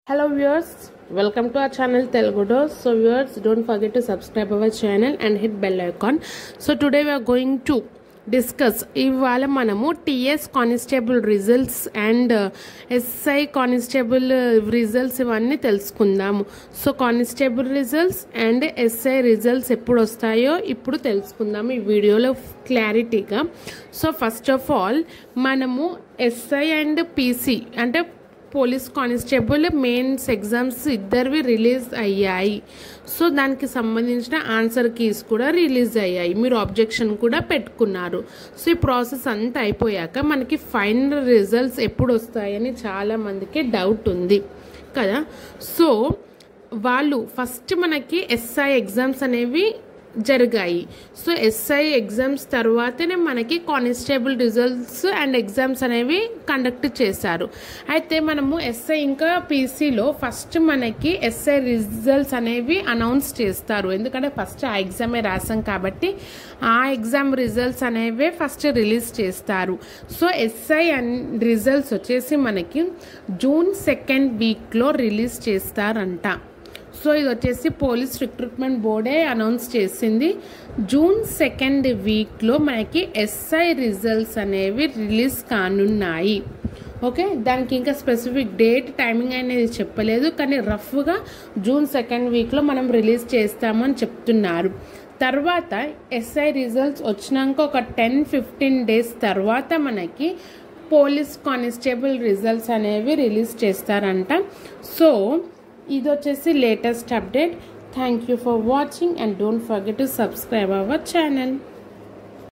Hello viewers, welcome to our channel Telugu Dos. So viewers, don't forget to subscribe our channel and hit bell icon. So today we are going to discuss ఇవాళ మనము TS constable results and SI constable results ఇవన్నీ తెలుసుకుందాము so constable results and SI results ఎప్పుడు వస్తాయో ఇప్పుడు తెలుసుకుందాము ఈ వీడియోలో క్లారిటీగా సో ఫస్ట్ ఆఫ్ ఆల్ మనము ఎస్ఐ అండ్ పీసీ అంటే పోలీస్ కానిస్టేబుల్ మెయిన్స్ ఎగ్జామ్స్ ఇద్దరివి రిలీజ్ అయ్యాయి సో దానికి సంబంధించిన ఆన్సర్ కీస్ కూడా రిలీజ్ అయ్యాయి మీరు ఆబ్జెక్షన్ కూడా పెట్టుకున్నారు సో ఈ ప్రాసెస్ అంతా అయిపోయాక మనకి ఫైనల్ రిజల్ట్స్ ఎప్పుడు వస్తాయని చాలా మందికి డౌట్ ఉంది కదా సో వాళ్ళు ఫస్ట్ మనకి ఎస్ఐ ఎగ్జామ్స్ అనేవి జరిగాయి సో ఎస్ఐ ఎగ్జామ్స్ తర్వాతనే మనకి కానిస్టేబుల్ రిజల్ట్స్ అండ్ ఎగ్జామ్స్ అనేవి కండక్ట్ చేశారు అయితే మనము ఎస్ఐ ఇంకా పీసీలో ఫస్ట్ మనకి ఎస్ఐ రిజల్ట్స్ అనేవి అనౌన్స్ చేస్తారు ఎందుకంటే ఫస్ట్ ఆ ఎగ్జామే రాసాం కాబట్టి ఆ ఎగ్జామ్ రిజల్ట్స్ అనేవే ఫస్ట్ రిలీజ్ చేస్తారు సో ఎస్ఐ అండ్ రిజల్ట్స్ వచ్చేసి మనకి జూన్ సెకండ్ వీక్లో రిలీజ్ చేస్తారంట సో ఇది వచ్చేసి పోలీస్ రిక్రూట్మెంట్ బోర్డే అనౌన్స్ చేసింది జూన్ సెకండ్ వీక్లో మనకి ఎస్ఐ రిజల్ట్స్ అనేవి రిలీజ్ కానున్నాయి ఓకే దానికి ఇంకా స్పెసిఫిక్ డేట్ టైమింగ్ అనేది చెప్పలేదు కానీ రఫ్గా జూన్ సెకండ్ వీక్లో మనం రిలీజ్ చేస్తామని చెప్తున్నారు తర్వాత ఎస్ఐ రిజల్ట్స్ వచ్చినాక ఒక టెన్ ఫిఫ్టీన్ డేస్ తర్వాత మనకి పోలీస్ కానిస్టేబుల్ రిజల్ట్స్ అనేవి రిలీజ్ చేస్తారంట సో ఇది వచ్చేసి latest update thank you for watching and don't forget to subscribe our channel